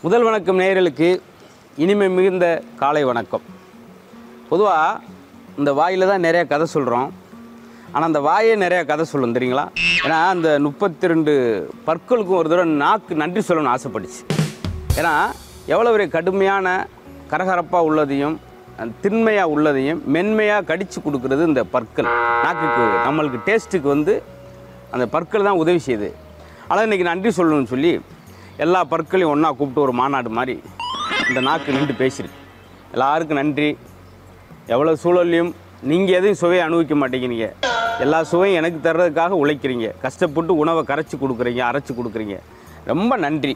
முதல் வணக்கம் நேயர்களுக்கு இனிமை மிகுந்த காலை வணக்கம் பொதுவாக இந்த வாயில் தான் நிறைய கதை சொல்கிறோம் ஆனால் அந்த வாயே நிறைய கதை சொல்லும் தெரியுங்களா ஏன்னா அந்த முப்பத்தி ரெண்டு பற்களுக்கும் ஒரு தடவை நாக்கு நன்றி சொல்லணும்னு ஆசைப்பட்டுச்சு ஏன்னா எவ்வளோ ஒரு கடுமையான கரகரப்பாக உள்ளதையும் திண்மையாக உள்ளதையும் மென்மையாக கடித்து கொடுக்கறது இந்த பற்கள் நாக்குக்கு நம்மளுக்கு டேஸ்ட்டுக்கு வந்து அந்த பற்கள் தான் உதவி செய்யுது ஆனால் இன்றைக்கி நன்றி சொல்லணும்னு சொல்லி எல்லா பற்களையும் ஒன்றா கூப்பிட்டு ஒரு மாநாடு மாதிரி இந்த நாக்கு நின்று பேசியிருக்கு எல்லாருக்கும் நன்றி எவ்வளோ சூழல்லையும் நீங்கள் எதையும் சுவையை அனுபவிக்க மாட்டேங்கிறீங்க எல்லா சுவையும் எனக்கு தர்றதுக்காக உழைக்கிறீங்க கஷ்டப்பட்டு உணவை கரைச்சி கொடுக்குறீங்க அரைச்சி கொடுக்குறீங்க ரொம்ப நன்றி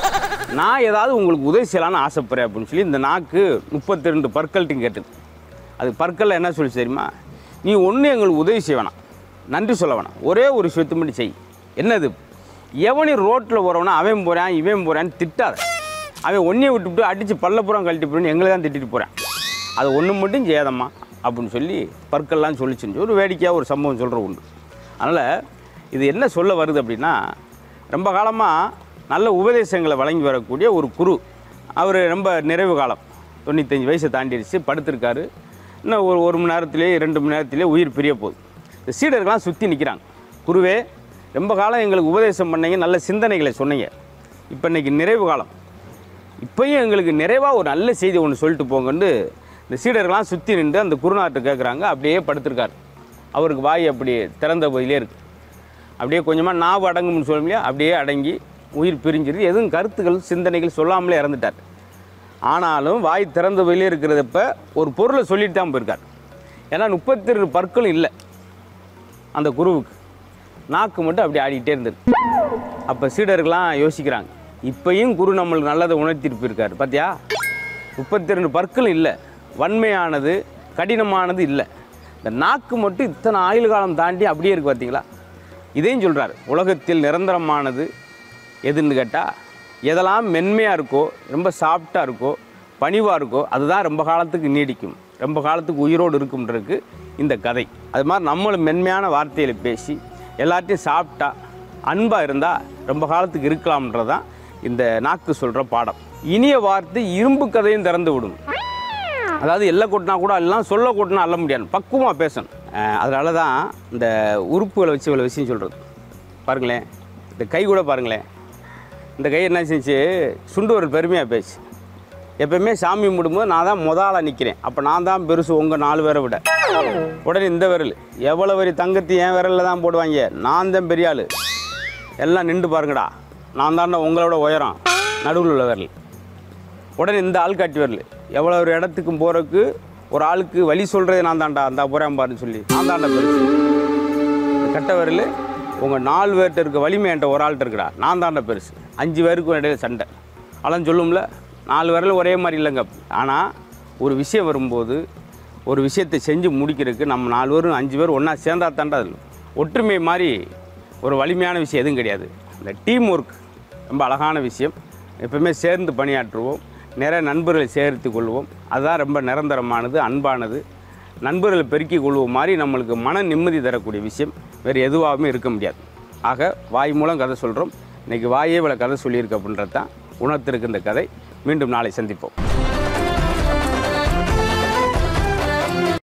நான் ஏதாவது உங்களுக்கு உதவி செய்யலான்னு ஆசைப்படுறேன் அப்படின்னு சொல்லி இந்த நாக்கு முப்பத்தி ரெண்டு பற்கள்ட்டையும் கேட்டது அது பற்களில் என்ன சொல்லி தெரியுமா நீ ஒன்றும் எங்களுக்கு உதவி செய்ய வேணாம் நன்றி சொல்ல வேணாம் ஒரே ஒரு விஷயத்தை மட்டும் செய் என்னது எவனி ரோட்டில் போகிறவனா அவன் போகிறான் இவன் போகிறான்னு திட்டாத அவன் ஒன்றையை விட்டுவிட்டு அடித்து பல்லப்புறம் கழட்டி போகிறேன்னு எங்களை தான் திட்டிட்டு போகிறான் அது ஒன்று மட்டும் செய்யாதம்மா அப்படின்னு சொல்லி பற்கள்லாம் சொல்லிச்சுன்னு ஒரு வேடிக்கையாக ஒரு சம்பவம் சொல்கிற உண்டு அதனால் இது என்ன சொல்ல வருது அப்படின்னா ரொம்ப காலமாக நல்ல உபதேசங்களை வழங்கி வரக்கூடிய ஒரு குரு அவர் ரொம்ப நிறைவு காலம் தொண்ணூத்தஞ்சு வயசை தாண்டிடுச்சு படுத்திருக்காரு இன்னும் ஒரு ஒரு மணி நேரத்திலேயே ரெண்டு மணி நேரத்திலே உயிர் பிரிய போகுது இந்த சீடர்கள்லாம் சுற்றி நிற்கிறாங்க குருவே ரொம்ப காலம் எங்களுக்கு உபதேசம் பண்ணீங்க நல்ல சிந்தனைகளை சொன்னீங்க இப்போ இன்னைக்கு நிறைவு காலம் இப்பயும் எங்களுக்கு நிறைவாக ஒரு நல்ல செய்தி ஒன்று சொல்லிட்டு போங்கன்னு இந்த சீடர்கள்லாம் சுற்றி நின்று அந்த குருநாட்டை கேட்குறாங்க அப்படியே படுத்திருக்காரு அவருக்கு வாய் அப்படி திறந்த பதிலே இருக்கு அப்படியே கொஞ்சமாக நாவு அடங்கும்னு சொல்ல முடியாது அப்படியே அடங்கி உயிர் பிரிஞ்சிருது எதுவும் கருத்துக்கள் சிந்தனைகள் சொல்லாமலே இறந்துட்டார் ஆனாலும் வாய் திறந்த பதிலே இருக்கிறதப்ப ஒரு பொருளை சொல்லிட்டு தான் போயிருக்கார் ஏன்னா முப்பத்தி ரெண்டு பற்களும் இல்லை அந்த குருவுக்கு நாக்கு மட்டும் அப்படி ஆடிக்கிட்டே இருந்தது அப்போ சீடர்கள்லாம் யோசிக்கிறாங்க இப்பயும் குரு நம்மளுக்கு நல்லதை உணர்த்திட்டு போயிருக்காரு பார்த்தியா முப்பத்தி ரெண்டு பற்களும் இல்லை வன்மையானது கடினமானது இல்லை இந்த நாக்கு மட்டும் இத்தனை ஆயுள் காலம் தாண்டி அப்படியே இருக்குது பார்த்தீங்களா இதையும் சொல்கிறார் உலகத்தில் நிரந்தரமானது எதுன்னு கேட்டால் எதெல்லாம் மென்மையாக இருக்கோ ரொம்ப சாஃப்டாக இருக்கோ பணிவாக இருக்கோ அதுதான் ரொம்ப காலத்துக்கு நீடிக்கும் ரொம்ப காலத்துக்கு உயிரோடு இருக்கும்ன்றதுக்கு இந்த கதை அது மாதிரி நம்மளும் மென்மையான வார்த்தைகளை பேசி எல்லாத்தையும் சாப்பிட்டா அன்பாக இருந்தால் ரொம்ப காலத்துக்கு இருக்கலாம்ன்றது தான் இந்த நாக்கு சொல்கிற பாடம் இனிய வார்த்தை இரும்பு கதையும் திறந்து விடும் அதாவது எல்லை கொட்டினா கூட எல்லாம் சொல்ல கொட்டினா அள்ள முடியாது பக்குவமாக பேசணும் அஹ் அதனால தான் இந்த உறுப்புகளை வச்சு இவ்வளோ விஷயம் சொல்கிறது பாருங்களேன் இந்த கை கூட பாருங்களேன் இந்த கை என்ன செஞ்சு சுண்டு ஒரு பெருமையாக பேசு எப்பயுமே சாமி கும்பிடும்போது நான் தான் முதலாக நிற்கிறேன் அப்போ நான் தான் பெருசு உங்கள் நாலு பேரை விட உடனே இந்த விரல் எவ்வளோ வரி தங்கத்தி என் விரலில் தான் போடுவாங்க நான் தான் பெரிய ஆள் எல்லாம் நின்று பாருங்கடா நான் தாண்டா உங்களோட உயரம் நடுவில் உள்ள விரல் உடனே இந்த ஆள் காட்டி வரல எவ்வளோ ஒரு இடத்துக்கும் போகிறதுக்கு ஒரு ஆளுக்கு வழி சொல்கிறதே நான் தாண்டா அந்த போகிறேன் பாருன்னு சொல்லி நான் தாண்டா பெருசு இந்த கட்ட விரல் உங்கள் நாலு பேர்கிட்ட இருக்க வலிமை என்கிட்ட ஒரு ஆள்கிட்ட இருக்குடா நான் தாண்டா பெருசு அஞ்சு பேருக்கு இடையில சண்டை அதெல்லாம் சொல்லும்ல நாலு விரல் ஒரே மாதிரி இல்லைங்க ஆனால் ஒரு விஷயம் வரும்போது ஒரு விஷயத்தை செஞ்சு முடிக்கிறதுக்கு நம்ம நாலு பேரும் அஞ்சு பேர் ஒன்றா சேர்ந்தா தாண்டா அது ஒற்றுமை மாதிரி ஒரு வலிமையான விஷயம் எதுவும் கிடையாது இந்த டீம் ஒர்க் ரொம்ப அழகான விஷயம் எப்பவுமே சேர்ந்து பணியாற்றுவோம் நிறைய நண்பர்களை சேர்த்து கொள்வோம் அதுதான் ரொம்ப நிரந்தரமானது அன்பானது நண்பர்களை பெருக்கி கொள்வோம் மாதிரி நம்மளுக்கு மன நிம்மதி தரக்கூடிய விஷயம் வேறு எதுவாகவும் இருக்க முடியாது ஆக வாய் மூலம் கதை சொல்கிறோம் இன்றைக்கி வாயே இவ்வளோ கதை சொல்லியிருக்கு அப்படின்றது தான் உணர்த்திருக்கு இந்த கதை மீண்டும் நாளை சந்திப்போம்